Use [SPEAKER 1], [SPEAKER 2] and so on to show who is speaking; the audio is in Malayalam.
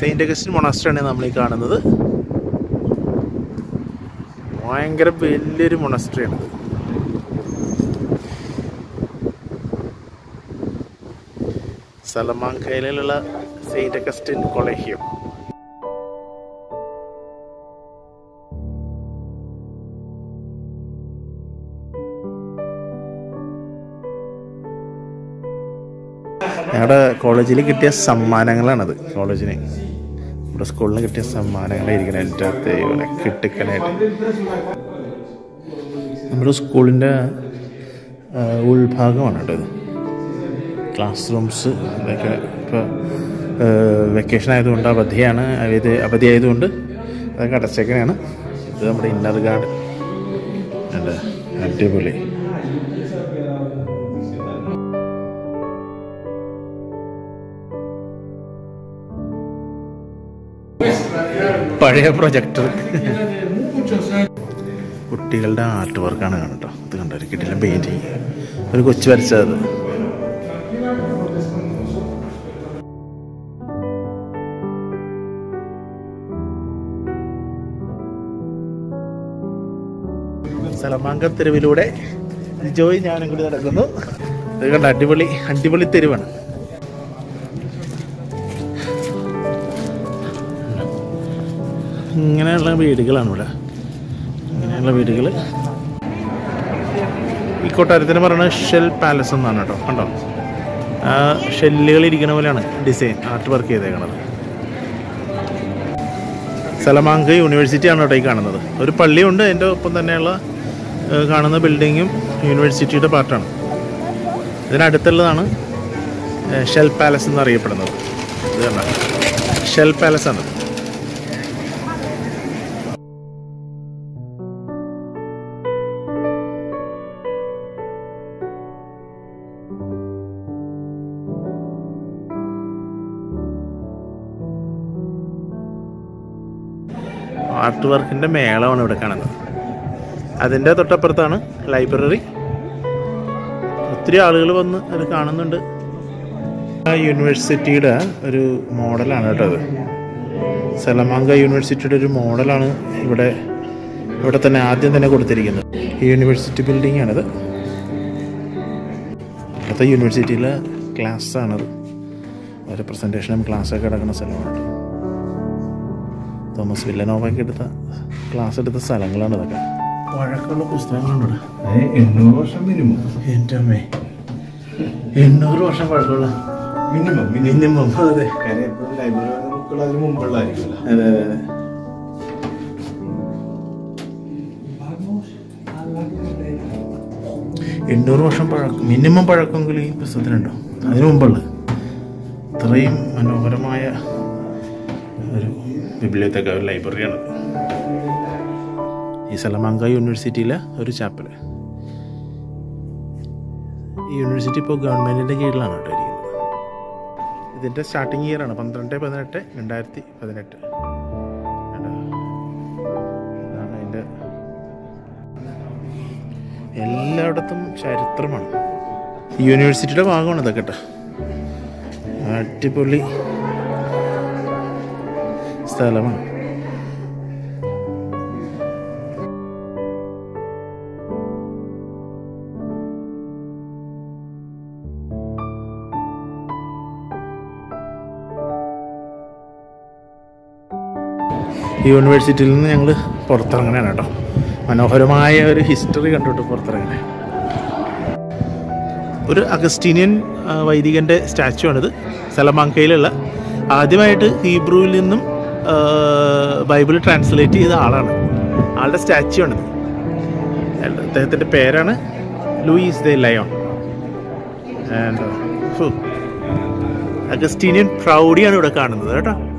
[SPEAKER 1] സെയിൻറ്റ് അഗസ്റ്റിൻ മൊണാസ്റ്ററാണ് നമ്മൾ ഈ കാണുന്നത് ഭയങ്കര വലിയൊരു മൊണസ്ട്രിയാണിത് സലമാങ്കയിലുള്ള സെയിൻറ്റ് അഗസ്റ്റിൻ കൊളേഹിയം ഞങ്ങളുടെ കോളേജിൽ കിട്ടിയ സമ്മാനങ്ങളാണത് കോളേജിന് നമ്മുടെ സ്കൂളിന് കിട്ടിയ സമ്മാനങ്ങളായിരിക്കണം എൻ്റെ ദൈവനെ കിട്ടിക്കനായിട്ട് നമ്മുടെ സ്കൂളിൻ്റെ ഉൾഭാഗമാണ് കേട്ടോ ഇത് ക്ലാസ് റൂംസ് ഇതൊക്കെ ഇപ്പോൾ വെക്കേഷൻ ആയതുകൊണ്ട് അവധിയാണ് അവധി അവധി ആയതുകൊണ്ട് അതൊക്കെ അടച്ചേക്കണയാണ് ഇത് നമ്മുടെ ഇന്നർ ഗാർഡ് അല്ല അടിപൊളി പഴയ പ്രൊജക്ടർ കുട്ടികളുടെ ആർട്ട് വർക്കാണ് കാണട്ടോ ഇത് കണ്ടോ ഒരു കിട്ടില്ല പെയിൻറ്റിങ് ഒരു കൊച്ചു വരച്ചത് സലമാങ്കം തെരുവിലൂടെ ജോയ് ഞാനും കൂടി നടക്കുന്നു ഇത് കണ്ട അടിപൊളി അടിപൊളി തെരുവാണ് ഇങ്ങനെയുള്ള വീടുകളാണ് ഇവിടെ ഇങ്ങനെയുള്ള വീടുകൾ ഈ കൊട്ടാരത്തിന് പറയുന്നത് ഷെൽ പാലസ് എന്നാണ് കേട്ടോ കണ്ടോ ആ ഷെല്ലുകൾ ഇരിക്കുന്ന പോലെയാണ് ഡിസൈൻ ആർട്ട് വർക്ക് ചെയ്തേക്കണത് സലമാങ്ക യൂണിവേഴ്സിറ്റി ആണ് കേട്ടോ ഈ കാണുന്നത് ഒരു പള്ളിയുണ്ട് അതിൻ്റെ ഒപ്പം തന്നെയുള്ള ഏഹ്, കാണുന്ന ബിൽഡിങ്ങും യൂണിവേഴ്സിറ്റിയുടെ പാർട്ടാണ് ഇതിനടുത്തുള്ളതാണ് ഏഹ്, ഷെൽ പാലസ് എന്നറിയപ്പെടുന്നത് ഇത് കണ്ട ഷെൽ പാലസ് ആണ് ആർട്ട് വർക്കിൻ്റെ മേളമാണ് ഇവിടെ കാണുന്നത് അതിൻ്റെ തൊട്ടപ്പുറത്താണ് ലൈബ്രറി ഒത്തിരി ആളുകൾ വന്ന് അത് കാണുന്നുണ്ട് ആ യൂണിവേഴ്സിറ്റിയുടെ ഒരു മോഡലാണ് കേട്ടോ അത് സലമാങ്ക യൂണിവേഴ്സിറ്റിയുടെ ഒരു മോഡലാണ് ഇവിടെ ഇവിടെ തന്നെ ആദ്യം തന്നെ കൊടുത്തിരിക്കുന്നത് ഈ യൂണിവേഴ്സിറ്റി ബിൽഡിംഗ് ആണിത് അടുത്ത യൂണിവേഴ്സിറ്റിയിലെ ക്ലാസ് ആണത് ഒരു പ്രസൻറ്റേഷനും ക്ലാസ്സൊക്കെ നടക്കുന്ന സ്ഥലമാണ് കേട്ടോ തോമസ് വില്ലനോവൊക്കെ എടുത്ത ക്ലാസ് എടുത്ത സ്ഥലങ്ങളാണ് ഇതൊക്കെ പഴക്കമുള്ള പുസ്തകങ്ങളുണ്ട് ഇവിടെ
[SPEAKER 2] എണ്ണൂറ് വർഷം മിനിമം
[SPEAKER 1] എൻ്റെ അമ്മേ എണ്ണൂറ് വർഷം പഴക്കമുള്ള
[SPEAKER 2] മിനിമം
[SPEAKER 1] മിനിമം അതെ
[SPEAKER 2] കാര്യം എപ്പോഴും ലൈബ്രറി ബുക്കുകൾ അതിന് മുമ്പുള്ളതായിരിക്കുമല്ലോ
[SPEAKER 1] അതെ അതെ അതെ എണ്ണൂറ് വർഷം പഴക്കം മിനിമം പഴക്കമെങ്കിൽ ഈ പുസ്തകത്തിനുണ്ടോ അതിനു മുമ്പുള്ള ഇത്രയും മനോഹരമായ ഒരു ബിബ്ലിയോത്തേക്ക ഒരു ലൈബ്രറിയാണ് ഈ സലമാങ്ക യൂണിവേഴ്സിറ്റിയിലെ ഒരു ചാപ്പൽ ഈ യൂണിവേഴ്സിറ്റി ഇപ്പോൾ ഗവൺമെൻറ്റിൻ്റെ കീഴിലാണ് കേട്ടോ ഇരിക്കുന്നത് ഇതിൻ്റെ സ്റ്റാർട്ടിങ് ഇയർ ആണ് പന്ത്രണ്ട് പതിനെട്ട് രണ്ടായിരത്തി പതിനെട്ട് ഇതാണ് അതിൻ്റെ എല്ലായിടത്തും ചരിത്രമാണ് ഈ യൂണിവേഴ്സിറ്റിയുടെ ഭാഗമാണ് ഇതൊക്കെ കേട്ടോ അടിപൊളി സ്ഥലമാണ് ഈ യൂണിവേഴ്സിറ്റിയിൽ നിന്ന് ഞങ്ങൾ പുറത്തിറങ്ങണതാണ് കേട്ടോ മനോഹരമായ ഒരു ഹിസ്റ്ററി കണ്ടിട്ട് പുറത്തിറങ്ങണേ ഒരു അഗസ്റ്റീനിയൻ ആ, വൈദികൻ്റെ സ്റ്റാച്ചു ആണിത് സലമാങ്കയിലുള്ള ആദ്യമായിട്ട് ഹീബ്രുവിൽ നിന്നും ആ, ബൈബിൾ ട്രാൻസ്ലേറ്റ് ചെയ്ത ആളാണ് ആളുടെ സ്റ്റാച്ചു ആണിത് അദ്ദേഹത്തിൻ്റെ പേരാണ് Luis de Leon and Augustinian പ്രൗഡിയാണ് ഇവിടെ കാണുന്നത് കേട്ടോ